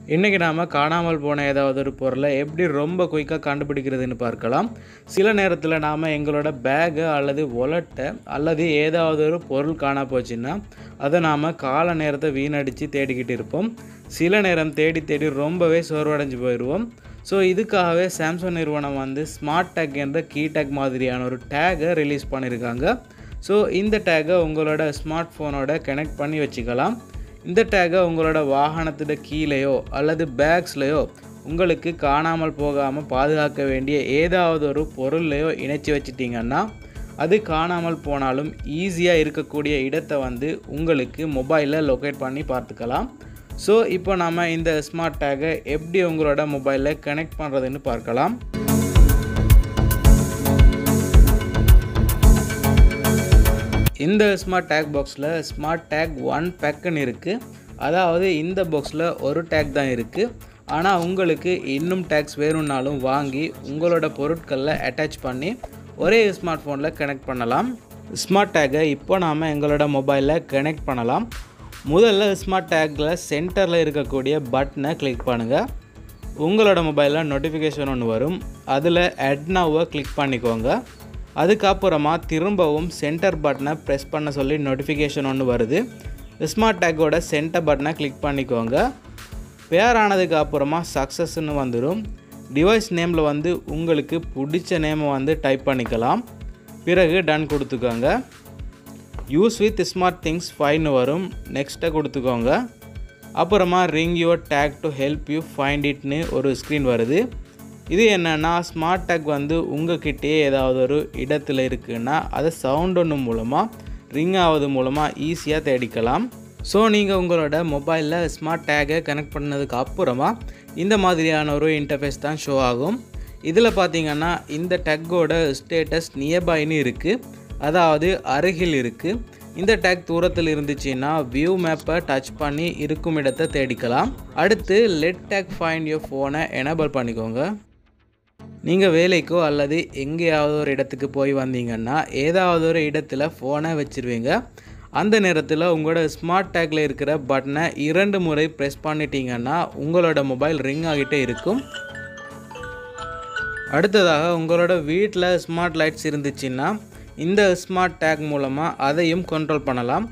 இன்றைக்கி நாம் காணாமல் போன ஏதாவது ஒரு பொருளை எப்படி ரொம்ப குயிக்காக கண்டுபிடிக்கிறதுன்னு பார்க்கலாம் சில நேரத்தில் நாம் எங்களோட பேகு அல்லது ஒலட்டை அல்லது ஏதாவது ஒரு பொருள் காணா போச்சுன்னா அதை நாம் கால நேரத்தை வீணடித்து தேடிக்கிட்டு இருப்போம் சில நேரம் தேடி தேடி ரொம்பவே சோர்வடைஞ்சு போயிடுவோம் ஸோ இதுக்காகவே சாம்சங் நிறுவனம் வந்து ஸ்மார்ட் டேக் என்ற கீ டேக் மாதிரியான ஒரு டேகை ரிலீஸ் பண்ணியிருக்காங்க ஸோ இந்த டேகை உங்களோட ஸ்மார்ட் ஃபோனோட கனெக்ட் பண்ணி வச்சுக்கலாம் இந்த டேகை உங்களோட வாகனத்தோட கீழேயோ அல்லது பேக்ஸ்லேயோ உங்களுக்கு காணாமல் போகாமல் பாதுகாக்க வேண்டிய ஏதாவது ஒரு பொருள்லையோ இணைச்சி வச்சிட்டிங்கன்னா அது காணாமல் போனாலும் ஈஸியாக இருக்கக்கூடிய இடத்தை வந்து உங்களுக்கு மொபைலில் லொக்கேட் பண்ணி பார்த்துக்கலாம் ஸோ இப்போ நம்ம இந்த ஸ்மார்ட் டேகை எப்படி உங்களோட மொபைலில் கனெக்ட் பண்ணுறதுன்னு பார்க்கலாம் இந்த ஸ்மார்ட் டேக் பாக்ஸில் ஸ்மார்ட் டேக் ஒன் பேக்குன்னு இருக்குது அதாவது இந்த பாக்ஸில் ஒரு டேக் தான் இருக்குது ஆனால் உங்களுக்கு இன்னும் டேக்ஸ் வேணும்னாலும் வாங்கி உங்களோட பொருட்களில் அட்டாச் பண்ணி ஒரே ஸ்மார்ட் ஃபோனில் கனெக்ட் பண்ணலாம் ஸ்மார்ட் டேக்கை இப்போ நாம் எங்களோட மொபைலில் கனெக்ட் பண்ணலாம் முதல்ல ஸ்மார்ட் டேக்கில் சென்டரில் இருக்கக்கூடிய பட்டனை கிளிக் பண்ணுங்கள் உங்களோட மொபைலில் நோட்டிஃபிகேஷன் ஒன்று வரும் அதில் அட்னாவை கிளிக் பண்ணிக்கோங்க அதுக்கப்புறமா திரும்பவும் சென்டர் பட்டனை ப்ரெஸ் பண்ண சொல்லி நோட்டிஃபிகேஷன் ஒன்று வருது ஸ்மார்ட் டேக்கோட சென்டர் பட்டனை கிளிக் பண்ணிக்கோங்க பேர் ஆனதுக்கு அப்புறமா சக்ஸஸ்ன்னு வந்துடும் டிவைஸ் நேமில் வந்து உங்களுக்கு பிடிச்ச நேமை வந்து டைப் பண்ணிக்கலாம் பிறகு டன் கொடுத்துக்கோங்க யூஸ் வித் ஸ்மார்ட் திங்ஸ் ஃபைன்னு வரும் நெக்ஸ்ட்டை கொடுத்துக்கோங்க அப்புறமா ring your tag to help you find இட்னு ஒரு ஸ்க்ரீன் வருது இது என்னென்னா ஸ்மார்ட் டேக் வந்து உங்ககிட்டயே ஏதாவது ஒரு இடத்துல இருக்குன்னா அதை சவுண்ட் ஒன்று மூலமாக ரிங் ஆவது மூலமாக ஈஸியாக தேடிக்கலாம் ஸோ நீங்கள் உங்களோட மொபைலில் ஸ்மார்ட் டேகை கனெக்ட் பண்ணதுக்கு அப்புறமா இந்த மாதிரியான ஒரு இன்டர்ஃபேஸ் தான் ஷோ ஆகும் இதில் பார்த்தீங்கன்னா இந்த டேக்கோட ஸ்டேட்டஸ் நியர்பைன்னு இருக்குது அதாவது அருகில் இருக்குது இந்த டேக் தூரத்தில் இருந்துச்சுன்னா வியூ மேப்பை டச் பண்ணி இருக்கும் இடத்தை தேடிக்கலாம் அடுத்து லெட் டேக் ஃபைண்ட் யூர் ஃபோனை எனேபிள் பண்ணிக்கோங்க நீங்கள் வேலைக்கோ அல்லது எங்கேயாவது ஒரு இடத்துக்கு போய் வந்தீங்கன்னா ஏதாவது ஒரு இடத்துல ஃபோனை வச்சுருவீங்க அந்த நேரத்தில் உங்களோட ஸ்மார்ட் டேக்கில் இருக்கிற பட்டனை இரண்டு முறை ப்ரெஸ் பண்ணிட்டீங்கன்னா உங்களோட மொபைல் ரிங் ஆகிட்டே இருக்கும் அடுத்ததாக உங்களோட வீட்டில் ஸ்மார்ட் லைட்ஸ் இருந்துச்சுன்னா இந்த ஸ்மார்ட் டேக் மூலமாக அதையும் கண்ட்ரோல் பண்ணலாம்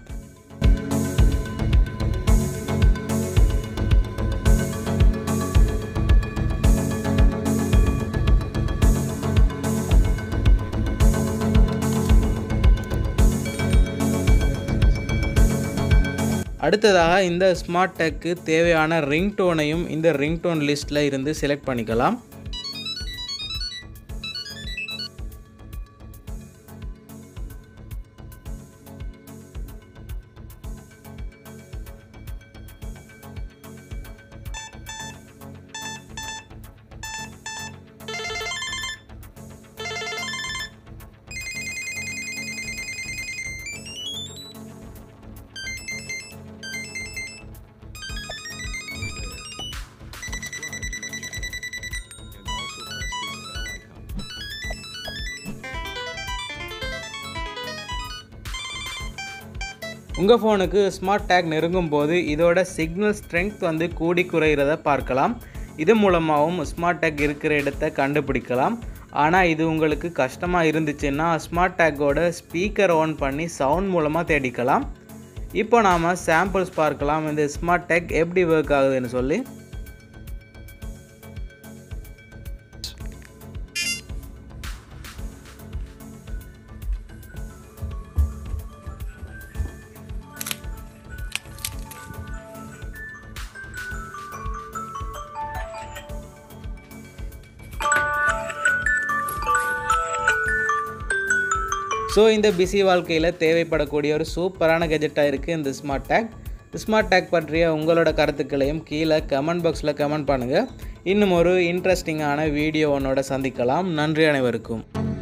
அடுத்ததாக இந்த ஸ்மார்ட் டேக்கு தேவையான ரிங்டோனையும் இந்த ரிங்டோன் லிஸ்ட்டில் இருந்து செலக்ட் பண்ணிக்கலாம் and also press this bell icon. உங்கள் ஃபோனுக்கு ஸ்மார்ட் டேக் நெருங்கும் போது இதோட சிக்னல் ஸ்ட்ரென்த் வந்து கூடி குறைகிறத பார்க்கலாம் இது மூலமாகவும் ஸ்மார்ட் டேக் இருக்கிற இடத்த கண்டுபிடிக்கலாம் ஆனால் இது உங்களுக்கு கஷ்டமாக இருந்துச்சுன்னா ஸ்மார்ட் டேக்கோட ஸ்பீக்கர் ஆன் பண்ணி சவுண்ட் மூலமாக தேடிக்கலாம் இப்போ நாம் சாம்பிள்ஸ் பார்க்கலாம் இந்த ஸ்மார்ட் டேக் எப்படி ஒர்க் ஆகுதுன்னு சொல்லி ஸோ இந்த பிஸி வாழ்க்கையில் தேவைப்படக்கூடிய ஒரு சூப்பரான கெஜெட்டாக இருக்குது இந்த ஸ்மார்ட் டேக் ஸ்மார்ட் டேக் பற்றிய உங்களோட கருத்துக்களையும் கீழே கமெண்ட் பாக்ஸில் கமெண்ட் பண்ணுங்கள் இன்னும் ஒரு இன்ட்ரெஸ்டிங்கான வீடியோ ஒன்னோட சந்திக்கலாம் நன்றி அனைவருக்கும்